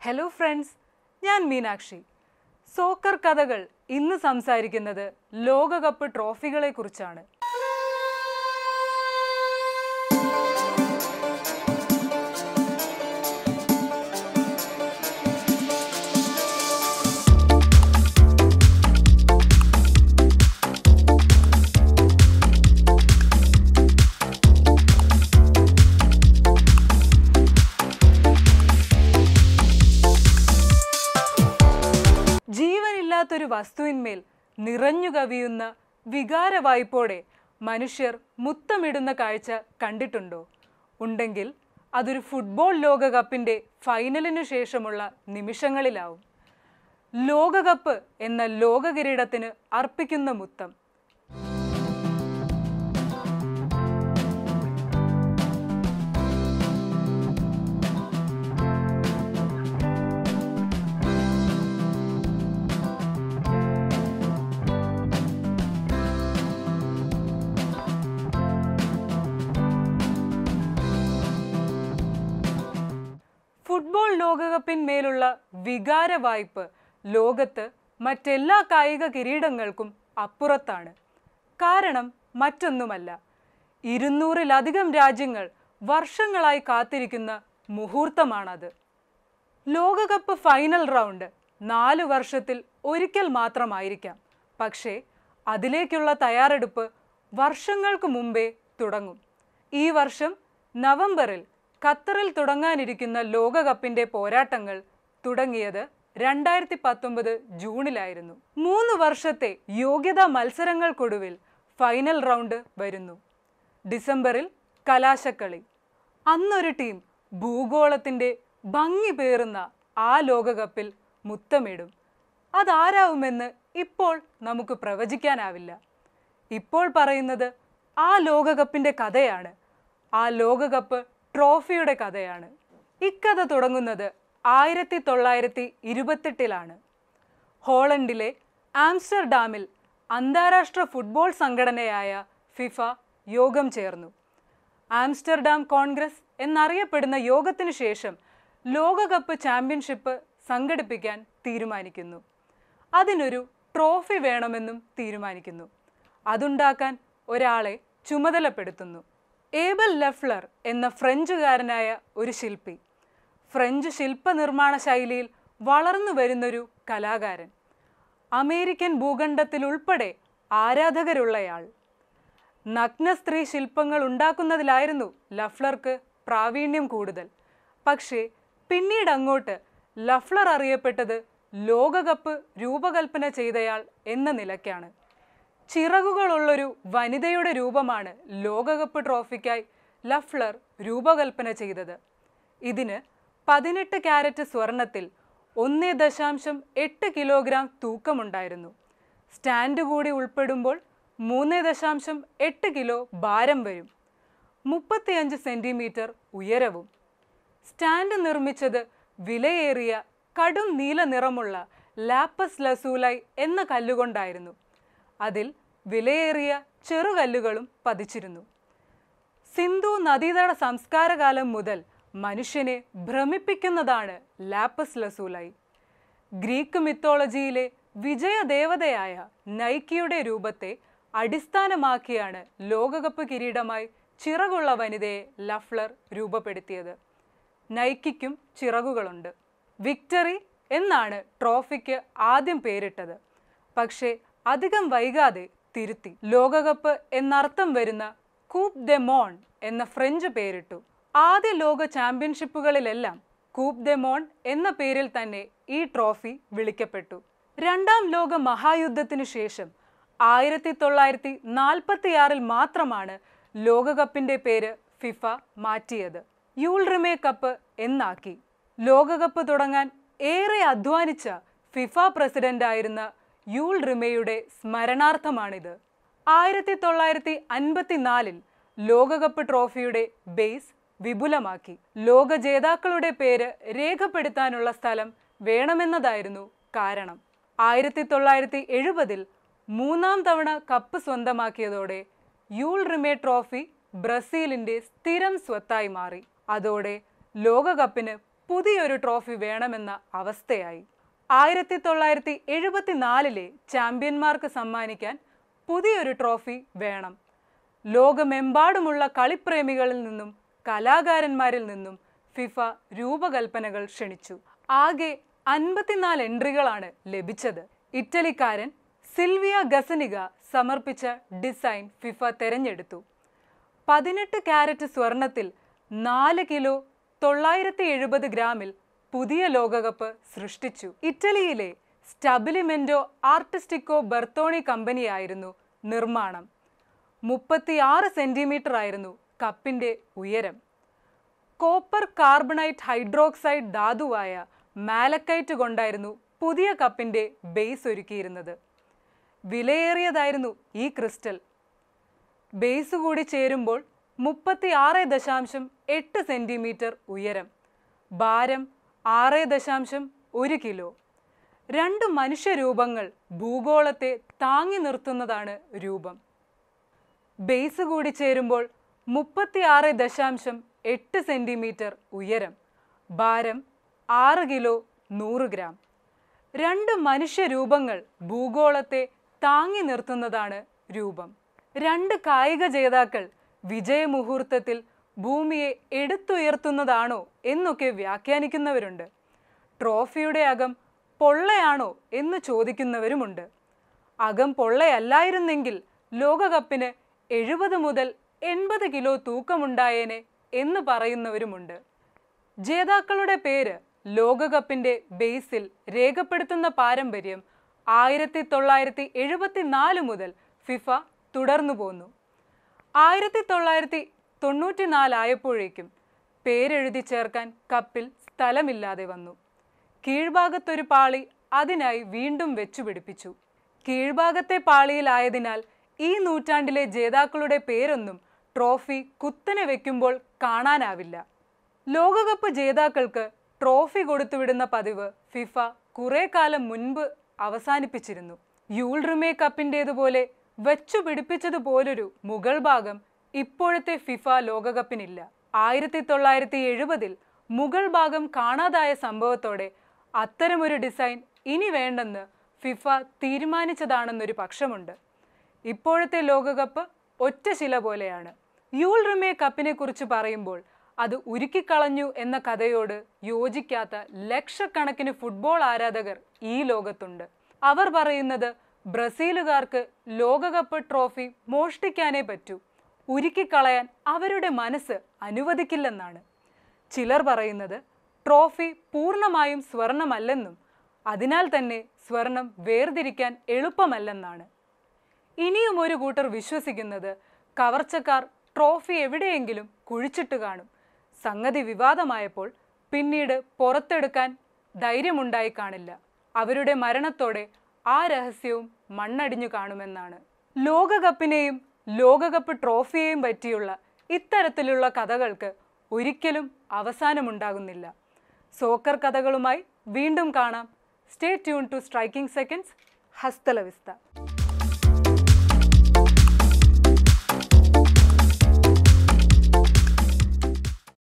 hello friends ഞാൻ Meenakshi soccer കഥകൾ ഇന്ന് സംസാരിക്കുന്നത് ലോകകപ്പ് ട്രോഫികളെ കുറിച്ചാണ് ജീവനില്ലാത്തൊരു വസ്തുവിന്മേൽ നിറഞ്ഞു കവിയുന്ന വികാരവായ്പോടെ മനുഷ്യർ മുത്തമിടുന്ന കാഴ്ച കണ്ടിട്ടുണ്ടോ ഉണ്ടെങ്കിൽ അതൊരു ഫുട്ബോൾ ലോകകപ്പിന്റെ ഫൈനലിനു ശേഷമുള്ള നിമിഷങ്ങളിലാവും ലോകകപ്പ് എന്ന ലോകകിരീടത്തിന് അർപ്പിക്കുന്ന മുത്തം ഫുട്ബോൾ ലോകകപ്പിന്മേലുള്ള വികാര വായ്പ് ലോകത്ത് മറ്റെല്ലാ കായിക കിരീടങ്ങൾക്കും അപ്പുറത്താണ് കാരണം മറ്റൊന്നുമല്ല ഇരുന്നൂറിലധികം രാജ്യങ്ങൾ വർഷങ്ങളായി കാത്തിരിക്കുന്ന മുഹൂർത്തമാണത് ലോകകപ്പ് ഫൈനൽ റൗണ്ട് നാല് വർഷത്തിൽ ഒരിക്കൽ മാത്രമായിരിക്കാം പക്ഷേ അതിലേക്കുള്ള തയ്യാറെടുപ്പ് വർഷങ്ങൾക്ക് മുമ്പേ തുടങ്ങും ഈ വർഷം നവംബറിൽ ഖത്തറിൽ തുടങ്ങാനിരിക്കുന്ന ലോകകപ്പിന്റെ പോരാട്ടങ്ങൾ തുടങ്ങിയത് രണ്ടായിരത്തി പത്തൊമ്പത് ജൂണിലായിരുന്നു മൂന്ന് വർഷത്തെ യോഗ്യതാ മത്സരങ്ങൾക്കൊടുവിൽ ഫൈനൽ റൗണ്ട് വരുന്നു ഡിസംബറിൽ കലാശക്കളി അന്നൊരു ടീം ഭൂഗോളത്തിന്റെ ഭംഗി പേറുന്ന ആ ലോകകപ്പിൽ മുത്തമിടും അതാരാവുമെന്ന് ഇപ്പോൾ നമുക്ക് പ്രവചിക്കാനാവില്ല ഇപ്പോൾ പറയുന്നത് ആ ലോകകപ്പിന്റെ കഥയാണ് ആ ലോകകപ്പ് ട്രോഫിയുടെ കഥയാണ് ഇക്കഥ തുടങ്ങുന്നത് ആയിരത്തി തൊള്ളായിരത്തി ഇരുപത്തെട്ടിലാണ് ഹോളണ്ടിലെ ആംസ്റ്റർഡാമിൽ അന്താരാഷ്ട്ര ഫുട്ബോൾ സംഘടനയായ ഫിഫ യോഗം ചേർന്നു ആംസ്റ്റർഡാം കോൺഗ്രസ് എന്നറിയപ്പെടുന്ന യോഗത്തിനു ശേഷം ലോകകപ്പ് ചാമ്പ്യൻഷിപ്പ് സംഘടിപ്പിക്കാൻ തീരുമാനിക്കുന്നു അതിനൊരു ട്രോഫി വേണമെന്നും തീരുമാനിക്കുന്നു അതുണ്ടാക്കാൻ ഒരാളെ ചുമതലപ്പെടുത്തുന്നു ഏബൽ ലെഫ്ലർ എന്ന ഫ്രഞ്ചുകാരനായ ഒരു ശില്പി ഫ്രഞ്ച് ശില്പനിർമ്മാണ ശൈലിയിൽ വളർന്നു വരുന്നൊരു കലാകാരൻ അമേരിക്കൻ ഭൂഖണ്ഡത്തിൽ ഉൾപ്പെടെ ആരാധകരുള്ളയാൾ നഗ്ന സ്ത്രീ ശില്പങ്ങൾ ഉണ്ടാക്കുന്നതിലായിരുന്നു ലഫ്ലർക്ക് പ്രാവീണ്യം കൂടുതൽ പക്ഷേ പിന്നീട് അങ്ങോട്ട് ലഫ്ലർ അറിയപ്പെട്ടത് ലോകകപ്പ് രൂപകൽപ്പന ചെയ്തയാൾ എന്ന നിലയ്ക്കാണ് ചിറകുകളുള്ളൊരു വനിതയുടെ രൂപമാണ് ലോകകപ്പ് ട്രോഫിക്കായി ലഫ്ലർ രൂപകൽപ്പന ചെയ്തത് ഇതിന് പതിനെട്ട് ക്യാരറ്റ് സ്വർണത്തിൽ ഒന്ന് ദശാംശം എട്ട് കിലോഗ്രാം തൂക്കമുണ്ടായിരുന്നു സ്റ്റാൻഡ് കൂടി ഉൾപ്പെടുമ്പോൾ മൂന്ന് ദശാംശം എട്ട് കിലോ ഭാരം വരും മുപ്പത്തിയഞ്ച് സെൻറ്റിമീറ്റർ ഉയരവും സ്റ്റാൻഡ് നിർമ്മിച്ചത് വിലയേറിയ കടും നീല നിറമുള്ള ലാപ്പസ് ലസൂലൈ എന്ന കല്ലുകൊണ്ടായിരുന്നു അതിൽ വിലയേറിയ ചെറുകല്ലുകളും പതിച്ചിരുന്നു സിന്ധു നദീതട സംസ്കാരകാലം മുതൽ മനുഷ്യനെ ഭ്രമിപ്പിക്കുന്നതാണ് ലാപ്പസ് ലസൂലൈ ഗ്രീക്ക് മിത്തോളജിയിലെ വിജയദേവതയായ നൈക്കിയുടെ രൂപത്തെ അടിസ്ഥാനമാക്കിയാണ് ലോകകപ്പ് കിരീടമായി ചിറകുള്ള വനിതയെ ലഫ്ലർ രൂപപ്പെടുത്തിയത് നൈക്കിക്കും ചിറകുകളുണ്ട് വിക്ടറി എന്നാണ് ട്രോഫിക്ക് ആദ്യം പേരിട്ടത് പക്ഷേ അധികം വൈകാതെ തിരുത്തി ലോകകപ്പ് എന്നർത്ഥം വരുന്ന കൂപ്പ് ദെ മോൺ എന്ന ഫ്രഞ്ച് പേരിട്ടു ആദ്യ ലോക ചാമ്പ്യൻഷിപ്പുകളിലെല്ലാം കൂപ്പ് ദെ മോൺ എന്ന പേരിൽ തന്നെ ഈ ട്രോഫി വിളിക്കപ്പെട്ടു രണ്ടാം ലോക മഹായുദ്ധത്തിനു ശേഷം ആയിരത്തി തൊള്ളായിരത്തി നാൽപ്പത്തിയാറിൽ മാത്രമാണ് ലോകകപ്പിന്റെ പേര് ഫിഫ മാറ്റിയത് യൂൾ റിമേ കപ്പ് എന്നാക്കി ലോകകപ്പ് തുടങ്ങാൻ ഏറെ അധ്വാനിച്ച ഫിഫ പ്രസിഡന്റായിരുന്ന യൂൾ റിമയുടെ സ്മരണാർത്ഥമാണിത് ആയിരത്തി തൊള്ളായിരത്തി അൻപത്തിനാലിൽ ലോകകപ്പ് ട്രോഫിയുടെ ബേസ് വിപുലമാക്കി ലോക ജേതാക്കളുടെ പേര് രേഖപ്പെടുത്താനുള്ള സ്ഥലം വേണമെന്നതായിരുന്നു കാരണം ആയിരത്തി തൊള്ളായിരത്തി എഴുപതിൽ മൂന്നാം തവണ കപ്പ് സ്വന്തമാക്കിയതോടെ യൂൾ റിമേ ട്രോഫി ബ്രസീലിന്റെ സ്ഥിരം സ്വത്തായി മാറി അതോടെ ലോകകപ്പിന് പുതിയൊരു ട്രോഫി വേണമെന്ന അവസ്ഥയായി ആയിരത്തി തൊള്ളായിരത്തി എഴുപത്തിനാലിലെ ചാമ്പ്യന്മാർക്ക് സമ്മാനിക്കാൻ പുതിയൊരു ട്രോഫി വേണം ലോകമെമ്പാടുമുള്ള കളിപ്രേമികളിൽ നിന്നും കലാകാരന്മാരിൽ നിന്നും ഫിഫ രൂപകൽപ്പനകൾ ക്ഷണിച്ചു ആകെ അൻപത്തിനാല് എൻട്രികളാണ് ലഭിച്ചത് ഇറ്റലിക്കാരൻ സിൽവിയ ഗസനിക സമർപ്പിച്ച ഡിസൈൻ ഫിഫ തെരഞ്ഞെടുത്തു പതിനെട്ട് ക്യാരറ്റ് സ്വർണത്തിൽ നാല് കിലോ തൊള്ളായിരത്തി എഴുപത് ഗ്രാമിൽ പുതിയ ലോകകപ്പ് സൃഷ്ടിച്ചു ഇറ്റലിയിലെ സ്റ്റബിലിമെന്റോ ആർട്ടിസ്റ്റിക്കോ ബെർത്തോണി കമ്പനിയായിരുന്നു നിർമ്മാണം മുപ്പത്തിയാറ് സെന്റിമീറ്റർ ആയിരുന്നു കപ്പിന്റെ ഉയരം കോപ്പർ കാർബണൈറ്റ് ഹൈഡ്രോക്സൈഡ് ധാതുവായ മാലക്കൈറ്റ് കൊണ്ടായിരുന്നു പുതിയ കപ്പിന്റെ ബേസ് ഒരുക്കിയിരുന്നത് വിലയേറിയതായിരുന്നു ഈ ക്രിസ്റ്റൽ ബേസ് കൂടി ചേരുമ്പോൾ മുപ്പത്തി ആറ് ദശാംശം എട്ട് സെന്റിമീറ്റർ ഉയരം ഭാരം ആറ് ദശാംശം ഒരു കിലോ രണ്ട് മനുഷ്യരൂപങ്ങൾ ഭൂഗോളത്തെ താങ്ങി നിർത്തുന്നതാണ് രൂപം ബേസ് കൂടി ചേരുമ്പോൾ മുപ്പത്തിയാറ് ദശാംശം എട്ട് സെന്റിമീറ്റർ ഉയരം ഭാരം ആറ് കിലോ നൂറ് ഗ്രാം രണ്ട് മനുഷ്യരൂപങ്ങൾ ഭൂഗോളത്തെ താങ്ങി നിർത്തുന്നതാണ് രൂപം രണ്ട് കായിക ജേതാക്കൾ വിജയമുഹൂർത്തത്തിൽ ഭൂമിയെ എടുത്തുയർത്തുന്നതാണോ എന്നൊക്കെ വ്യാഖ്യാനിക്കുന്നവരുണ്ട് ട്രോഫിയുടെ അകം പൊള്ളയാണോ എന്ന് ചോദിക്കുന്നവരുമുണ്ട് അകം പൊള്ളയല്ലായിരുന്നെങ്കിൽ ലോകകപ്പിന് എഴുപത് മുതൽ എൺപത് കിലോ തൂക്കമുണ്ടായേനെ എന്ന് പറയുന്നവരുമുണ്ട് ജേതാക്കളുടെ പേര് ലോകകപ്പിന്റെ ബേസിൽ രേഖപ്പെടുത്തുന്ന പാരമ്പര്യം ആയിരത്തി തൊള്ളായിരത്തി എഴുപത്തിനാല് മുതൽ ഫിഫ തുടർന്നു പോന്നു ആയിരത്തി തൊള്ളായിരത്തി തൊണ്ണൂറ്റിനാലായപ്പോഴേക്കും പേരെഴുതി ചേർക്കാൻ കപ്പിൽ സ്ഥലമില്ലാതെ വന്നു കീഴ്ഭാഗത്തൊരു പാളി അതിനായി വീണ്ടും വെച്ചുപിടിപ്പിച്ചു കീഴ്ഭാഗത്തെ പാളിയിലായതിനാൽ ഈ നൂറ്റാണ്ടിലെ ജേതാക്കളുടെ പേരൊന്നും ട്രോഫി കുത്തനെ വെക്കുമ്പോൾ കാണാനാവില്ല ലോകകപ്പ് ജേതാക്കൾക്ക് ട്രോഫി കൊടുത്തുവിടുന്ന പതിവ് ഫിഫ കുറെ കാലം മുൻപ് അവസാനിപ്പിച്ചിരുന്നു യൂൾ റിമേ കപ്പിൻ്റേതുപോലെ വെച്ചു പിടിപ്പിച്ചതുപോലൊരു മുകൾ ഭാഗം ഇപ്പോഴത്തെ ഫിഫ ലോകകപ്പിനില്ല ആയിരത്തി തൊള്ളായിരത്തി എഴുപതിൽ മുകൾ ഭാഗം കാണാതായ സംഭവത്തോടെ അത്തരമൊരു ഡിസൈൻ ഇനി വേണ്ടെന്ന് ഫിഫ തീരുമാനിച്ചതാണെന്നൊരു പക്ഷമുണ്ട് ഇപ്പോഴത്തെ ലോകകപ്പ് ഒറ്റ ശില പോലെയാണ് യൂൾ റിമേ കപ്പിനെ കുറിച്ച് പറയുമ്പോൾ അത് ഉരുക്കിക്കളഞ്ഞു എന്ന കഥയോട് യോജിക്കാത്ത ലക്ഷക്കണക്കിന് ഫുട്ബോൾ ആരാധകർ ഈ ലോകത്തുണ്ട് അവർ പറയുന്നത് ബ്രസീലുകാർക്ക് ലോകകപ്പ് ട്രോഫി മോഷ്ടിക്കാനേ പറ്റൂ ഉരുക്കിക്കളയാൻ അവരുടെ മനസ്സ് അനുവദിക്കില്ലെന്നാണ് ചിലർ പറയുന്നത് ട്രോഫി പൂർണ്ണമായും സ്വർണമല്ലെന്നും അതിനാൽ തന്നെ സ്വർണം വേർതിരിക്കാൻ എളുപ്പമല്ലെന്നാണ് ഇനിയും ഒരു കൂട്ടർ വിശ്വസിക്കുന്നത് കവർച്ചക്കാർ ട്രോഫി എവിടെയെങ്കിലും കുഴിച്ചിട്ട് കാണും സംഗതി വിവാദമായപ്പോൾ പിന്നീട് പുറത്തെടുക്കാൻ ധൈര്യമുണ്ടായി കാണില്ല അവരുടെ മരണത്തോടെ ആ രഹസ്യവും മണ്ണടിഞ്ഞു കാണുമെന്നാണ് ലോകകപ്പിനെയും ലോകകപ്പ് ട്രോഫിയെയും പറ്റിയുള്ള ഇത്തരത്തിലുള്ള കഥകൾക്ക് ഒരിക്കലും അവസാനമുണ്ടാകുന്നില്ല സോക്കർ കഥകളുമായി വീണ്ടും കാണാം stay tune to striking seconds ഹസ്തലവിസ്ത